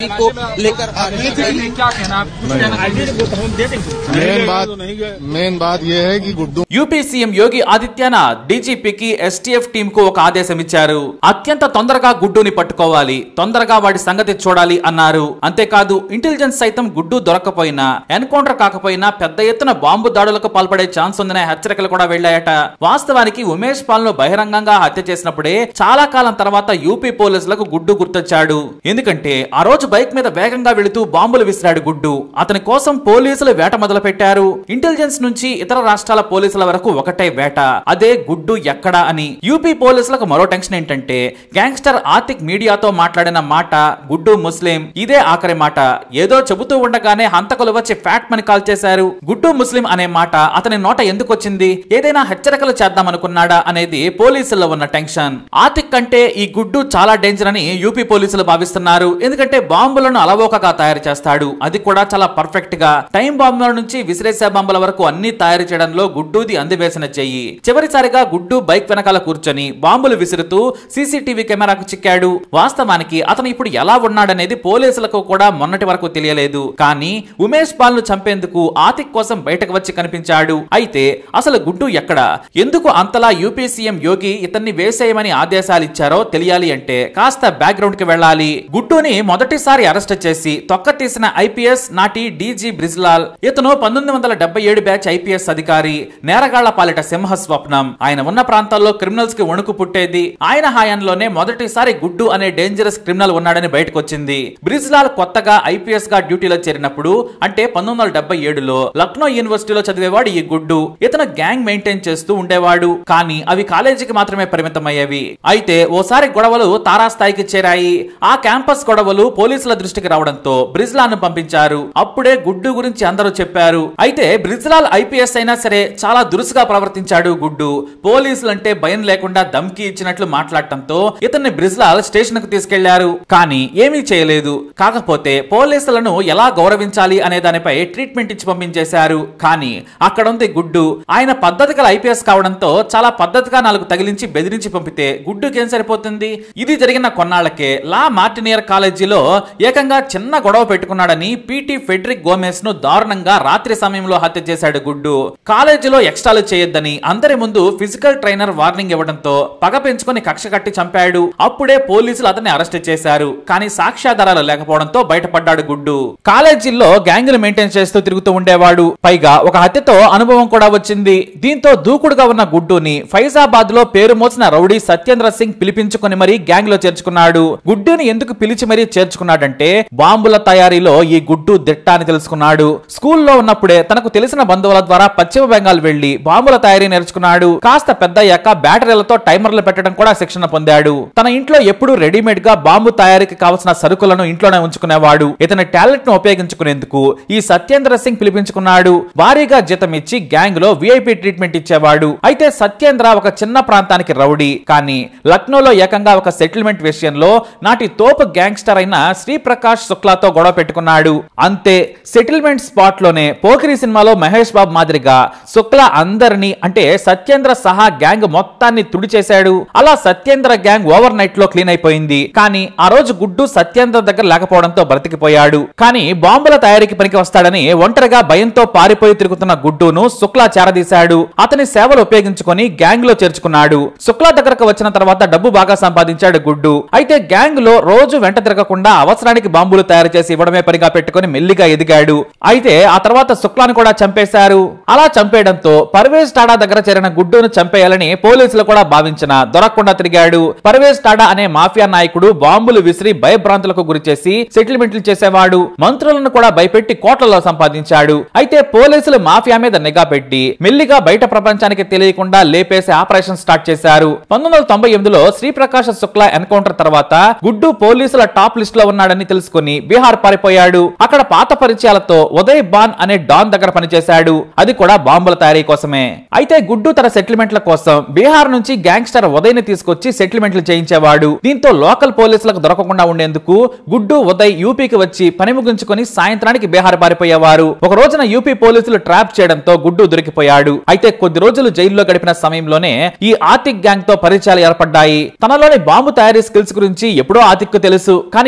को लेकर आ रहे हैं क्या कहना आप कुछ कहना चाहेंगे? मेन बात मेन बात यह है कि गुड्डू యూపీ సీఎం యోగి ఆదిత్యనాథ్ డీజీపీకి ఎస్టీఎఫ్ టీం కు ఒక ఆదేశం ఇచ్చారు అత్యంత తొందరగా గుడ్డుని పట్టుకోవాలి తొందరగా వాడి సంగతి చూడాలి అన్నారు అంతేకాదు ఇంటెలిజెన్స్ సైతం గుడ్డు దొరకపోయినా ఎన్కౌంటర్ కాకపోయినా పెద్ద ఎత్తున బాంబు దాడులకు పాల్పడే ఛాన్స్ ఉందనే హెచ్చరికలు కూడా వెళ్లాయట వాస్తవానికి ఉమేష్ పాల్ ను బహిరంగంగా హత్య చేసినప్పుడే చాలా కాలం తర్వాత యూపీ పోలీసులకు గుడ్డు గుర్తొచ్చాడు ఎందుకంటే ఆ రోజు బైక్ మీద వేగంగా వెళుతూ బాంబులు విసిరాడు గుడ్డు అతని కోసం పోలీసులు వేట మొదలు పెట్టారు ఇంటెలిజెన్స్ నుంచి ఇతర రాష్ట్రాల పోలీసుల వరకు ఒకటే వేట అదే గుడ్డు ఎక్కడా అని యూపీ పోలీసులకు మరో టెన్షన్ ఏంటంటే గ్యాంగ్స్టర్ ఆతిక్ మీడియాతో మాట్లాడిన మాట గుడ్డు ముస్లిం ఇదే ఆఖరి మాట ఏదో చెబుతూ ఉండగానే హంతకులు వచ్చి ఫ్యాక్ట్ మని కాల్ చేశారు గుడ్డు ముస్లిం అనే మాట అతని నోట ఎందుకు వచ్చింది ఏదైనా హెచ్చరికలు చేద్దామనుకున్నాడా అనేది పోలీసుల్లో ఉన్న టెన్షన్ ఆతిక్ కంటే ఈ గుడ్డు చాలా డేంజర్ అని యూపీ పోలీసులు భావిస్తున్నారు ఎందుకంటే బాంబులను అలవోకగా తయారు చేస్తాడు అది కూడా చాలా పర్ఫెక్ట్ గా టైం బాంబుల నుంచి విసిరేసే బాంబుల వరకు అన్ని తయారు చేయడంలో గుడ్డూది అందివేసిన చెయ్యి చివరిసారిగా గుడ్డు బైక్ వెనకాల కూర్చొని బాంబులు విసురుతూ సీసీటీవీ కెమెరాకు చిక్కాడు వాస్తవానికి అతను ఇప్పుడు ఎలా ఉన్నాడనేది పోలీసులకు కూడా మొన్నటి వరకు తెలియలేదు కానీ ఉమేష్ పాల్ ను చంపేందుకు ఆతిక్ కోసం బయటకు వచ్చి కనిపించాడు అయితే అసలు గుడ్డు ఎక్కడ ఎందుకు అంతలా యూపీ సీఎం యోగి ఇతన్ని వేసేయమని ఆదేశాలు ఇచ్చారో తెలియాలి అంటే కాస్త బ్యాక్గ్రౌండ్ కి వెళ్ళాలి గుడ్డుని మొదటిసారి అరెస్ట్ చేసి తొక్క తీసిన ఐపీఎస్ నాటి డీజీ బ్రిజ్లాల్ ఇతను పంతొమ్మిది వందల డెబ్బై ఏడు బ్యాచ్ ఐపీఎస్ అధికారి నేరగాళ్ల పాలిట సింహ స్వప్నం ఆయన ఉన్న ప్రాంతాల్లో క్రిమినల్స్ కి వణుకు పుట్టేది ఆయన హాయంలోనే మొదటిసారి గుడ్డు అనే డేంజరస్ క్రిమినల్ ఉన్నాడని బయటకు వచ్చింది బ్రిజ్లాల్ కొత్తగా ఐపీఎస్ గా డ్యూటీలో చేరినప్పుడు అంటే పంతొమ్మిది వందల డెబ్బై ఏడులో లక్నో యూనివర్సిటీలో చదివేవాడు ఈ గుడ్డు ఇతను గ్యాంగ్ మెయింటైన్ చేస్తూ ఉండేవాడు కానీ అవి కాలేజీకి మాత్రమే పరిమితమయ్యేవి అయితే ఓసారి గొడవలు తారాస్థాయికి చేరాయి ఆ క్యాంపస్ గొడవలు పోలీసుల దృష్టికి రావడంతో బ్రిజ్లాల్ ను పంపించారు అప్పుడే గుడ్డు గురించి అందరూ చెప్పారు అయితే బ్రిజ్లాల్ ఐపీఎస్ అయినా సరే చాలా దురుసుగా ప్రవర్తించాడు గుడ్డు పోలీసులంటే భయం లేకుండా ధమ్కి ఇచ్చినట్లు మాట్లాడటంతో ఇతన్ని బ్రిజ్లాల్ స్టేషన్ కు తీసుకెళ్లారు కానీ ఏమీ చేయలేదు కాకపోతే పోలీసులను ఎలా గౌరవించాలి అనే దానిపై ట్రీట్మెంట్ ఇచ్చి పంపించేశారు కానీ అక్కడ ఉంది గుడ్డు ఆయన పద్ధతి గల ఐపీఎస్ కావడంతో చాలా పద్ధతిగా నాలుగు తగిలించి బెదిరించి పంపితే గుడ్డుకేం సరిపోతుంది ఇది జరిగిన కొన్నాళ్లకే లా మార్టినియర్ కాలేజీలో ఏకంగా చిన్న గొడవ పెట్టుకున్నాడని పీటీ ఫెడ్రిక్ గోమెస్ ను దారుణంగా రాత్రి సమయంలో హత్య చేశాడు గుడ్డు కాలేజీలో ఎక్స్ట్రాలు చేయొద్దని అందరి ముందు ఫిజికల్ ట్రైనర్ వార్నింగ్ ఇవ్వడంతో పగ పెంచుకొని కక్ష కట్టి చంపాడు అప్పుడే పోలీసులు అతన్ని అరెస్ట్ చేశారు కానీ సాక్ష్యాధారాలు లేకపోవడంతో బయటపడ్డాడు గుడ్డు కాలేజీల్లో గ్యాంగులు మెయింటైన్ చేస్తూ తిరుగుతూ ఉండేవాడు పైగా ఒక హత్యతో అనుభవం కూడా వచ్చింది దీంతో దూకుడుగా ఉన్న గుడ్డుని ఫైజాబాద్ లో పేరు మోసిన రౌడీ సత్యేంద్ర సింగ్ పిలిపించుకొని మరీ గ్యాంగ్ లో చేర్చుకున్నాడు గుడ్డుని ఎందుకు పిలిచి మరీ చేర్చుకున్నాడంటే బాంబుల తయారీలో ఈ గుడ్డు దిట్ట అని తెలుసుకున్నాడు స్కూల్లో ఉన్నప్పుడే తనకు తెలిసిన బంధువుల ద్వారా పశ్చిమ బెంగాల్ వెళ్లి బాంబుల తయారీ నేర్చుకున్నాడు కాస్త పెద్దయ్యాక బ్యాటరీలతో టైమర్లు పెట్టడం కూడా శిక్షణ పొందాడు తన ఇంట్లో ఎప్పుడూ రెడీమేడ్ గా బాంబు తయారీకి కావలసిన సరుకులను ఇంట్లోనే ఉంచుకునేవాడు ఇతని టాలెంట్ ను ఉపయోగించుకునేందుకు ఈ సత్యేంద్ర సింగ్ పిలిపించుకున్నాడు భారీగా జీతం ఇచ్చి గ్యాంగ్ లో విఐపి ట్రీట్మెంట్ ఇచ్చేవాడు అయితే సత్యేంద్ర ఒక చిన్న ప్రాంతానికి రౌడీ కానీ లక్నోలో ఏకంగా ఒక సెటిల్మెంట్ విషయంలో నాటి తోపు గ్యాంగ్స్టర్ అయిన శ్రీప్రకాష్ శుక్లాతో గొడవ పెట్టుకున్నాడు అంతే సెటిల్మెంట్ స్పాట్ లోనే పోకిరి సినిమాలో మహేష్ బాబు మాదిరిగా శుక్లా అందరినీ అంటే సత్యేంద్ర సహా గ్యాంగ్ మొత్తాన్ని తుడి చేశాడు అలా సత్యేంద్ర గ్యాంగ్ ఓవర్ నైట్ లో క్లీన్ అయిపోయింది కానీ ఆ రోజు గుడ్డు సత్యేంద్ర దగ్గర లేకపోవడంతో బ్రతికిపోయాడు కానీ బాంబుల తయారీకి పనికి వస్తాడని ఒంటరిగా భయంతో పారిపోయి తిరుగుతున్న గుడ్డును శుక్లా చేరదీశాడు అతని సేవలు ఉపయోగించుకొని గ్యాంగ్ లో చేర్చుకున్నాడు శుక్లా దగ్గరకు వచ్చిన తర్వాత డబ్బు బాగా సంపాదించాడు గుడ్డు అయితే గ్యాంగ్ లో రోజు వెంట తిరగకుండా అవసరానికి బాంబులు తయారు చేసి ఇవ్వడమే పనిగా పెట్టుకుని మెల్లిగా ఎదిగాడు అయితే ఆ తర్వాత శుక్లాను కూడా చంపేశారు అలా చంపేయడంతో పర్వేజ్ టాడా దగ్గర చేరిన గుడ్డును చంపేయాలని పోలీసులు కూడా భావించిన దొరకకుండా తిరిగాడు పర్వేజ్ టాడా అనే మాఫియా నాయకుడు బాంబులు విసిరి భయభ్రాంతులకు గురి చేసి సెటిల్మెంట్లు చేసేవాడు మంత్రులను కూడా భయపెట్టి కోట్లలో సంపాదించాడు అయితే పోలీసులు మాఫియా మీద నిఘా పెట్టి మెల్లిగా బయట ప్రపంచానికి తెలియకుండా లేపేసే ఆపరేషన్ స్టార్ట్ చేశారు పంతొమ్మిది వందల తొంభై ఎనిమిదిలో శ్రీప్రకాశ శుక్లా ఎన్కౌంటర్ తర్వాత గుడ్డు పోలీసుల టాప్ లిస్ట్ లో ఉన్నాడని తెలుసుకుని బీహార్ పారిపోయాడు అక్కడ పాత పరిచయాలతో ఉదయ్ బాన్ అనే డాన్ దగ్గర పనిచేశాడు అది కూడా బాంబుల తయారీ కోసమే అయితే గుడ్డు తన సెటిల్మెంట్ల కోసం బీహార్ నుంచి గ్యాంగ్స్టర్ ఉదయ్ ని తీసుకొచ్చి సెటిల్మెంట్లు చేయించేవాడు దీంతో లోకల్ పోలీసులకు దొరకకుండా ఉండేందుకు గుడ్డు ఉదయ్ యూపీకి వచ్చి పని ముగించుకొని సాయంత్రానికి బీహార్ పారిపోయేవారు ఒక రోజున యూపీ పోలీసులు ట్రాప్ చేయడంతో గుడ్డు దొరికిపోయాడు అయితే కొద్ది రోజులు జైల్లో గడిపిన సమయంలోనే ఈ ఆతిక్ గ్యాంగ్ తో పరిచయాలు ఏర్పడ్డాయి తనలోని బాంబు తయారీ స్కిల్స్ గురించి ఎప్పుడో ఆతిక్ తెలుసు కానీ ఎప్పుడు అతను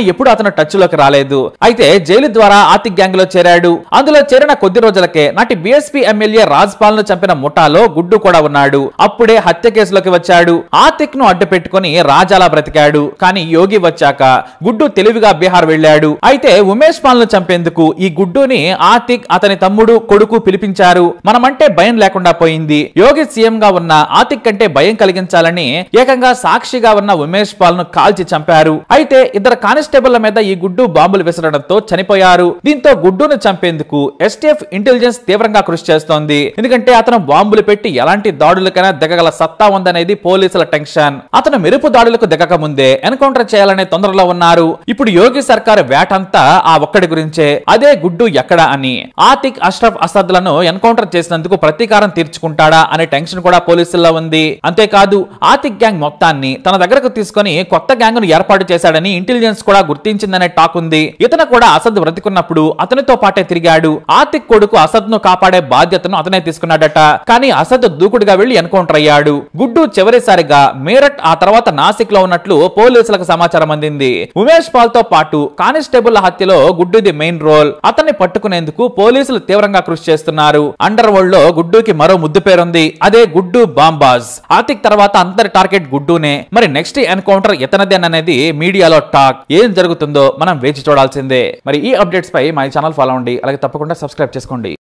అతను టచ్ లోకి రాలేదు అయితే జైలు ద్వారా ఆతిక్ గ్యాంగ్ లో చేరాడు అందులో చేరిన కొద్ది రోజులకే నాటి బీఎస్పీ ఎమ్మెల్యే రాజ్పాల్ ను చంపిన ముఠాలో గుడ్డు కూడా ఉన్నాడు అప్పుడే హత్య కేసులోకి వచ్చాడు ఆతిక్ ను అడ్డు పెట్టుకుని రాజాలా బ్రతికాడు కానీ యోగి వచ్చాక గుడ్డు తెలివిగా బీహార్ వెళ్ళాడు అయితే ఉమేష్ పాల్ ను చంపేందుకు ఈ గుడ్డుని ఆతిక్ అతని తమ్ముడు కొడుకు పిలిపించారు మనమంటే భయం లేకుండా పోయింది యోగి సీఎం గా ఉన్న ఆతిక్ కంటే భయం కలిగించాలని ఏకంగా సాక్షిగా ఉన్న ఉమేష్ పాల్ ను కాల్చి చంపారు అయితే ఇద్దరు కానిస్టేబుల్ల మీద ఈ గుడ్డు బాంబులు విసరడంతో చనిపోయారు దీంతో గుడ్డును చంపేందుకు ఎస్టీఎఫ్ ఇంటెలిజెన్స్ తీవ్రంగా కృషి చేస్తోంది ఎందుకంటే అతను బాంబులు పెట్టి ఎలాంటి దాడులకైనా దిగగల సత్తా ఉందనేది పోలీసుల టెన్షన్ అతను మెరుపు దాడులకు దిగక ముందే ఎన్కౌంటర్ చేయాలనే తొందరలో ఉన్నారు ఇప్పుడు యోగి సర్కార్ వేటంతా ఆ ఒక్కడి గురించే అదే గుడ్డు ఎక్కడ అని ఆతిక్ అష్రఫ్ అసద్ లను ఎన్కౌంటర్ చేసినందుకు ప్రతీకారం తీర్చుకుంటాడా అనే టెన్షన్ కూడా పోలీసుల్లో ఉంది అంతేకాదు ఆతిక్ గ్యాంగ్ మొత్తాన్ని తన దగ్గరకు తీసుకొని కొత్త గ్యాంగ్ ను ఏర్పాటు చేశాడని ఇంటెలిజెన్స్ కూడా గుర్తించిందనే టాక్ ఉంది ఇతను కూడా అసద్ బ్రతికున్నప్పుడు అతనితో పాటే తిరిగాడు ఆతిక్ కొడుకు అసద్ ను కాపాడే బాధ్యతను అతనే తీసుకున్నాడట కానీ అసద్ దూకుడుగా వెళ్లి ఎన్కౌంటర్ అయ్యాడు గుడ్డు చివరిసారిగా మీరట్ ఆ తర్వాత నాసిక్ లో ఉన్నట్లు పోలీసులకు సమాచారం అందింది ఉమేష్ పాల్ తో పాటు కానిస్టేబుల్ హత్యలో గుడ్డుది మెయిన్ రోల్ అతన్ని పట్టుకునేందుకు పోలీసులు తీవ్రంగా కృషి చేస్తున్నారు అండర్ వరల్డ్ లో గుడ్డుకి మరో ముద్దు పేరుంది అదే గుడ్డు బాంబాజ్ ఆతిక్ తర్వాత అందరి టార్గెట్ గుడ్డునే మరి నెక్స్ట్ ఎన్కౌంటర్ ఇతనదేననేది మీడియాలో టాక్ ఏం జరుగుతుందో మనం వేచి చూడాల్సిందే మరి ఈ అప్డేట్స్ పై మా ఛానల్ ఫాలో అవ్వండి అలాగే తప్పకుండా సబ్స్క్రైబ్ చేసుకోండి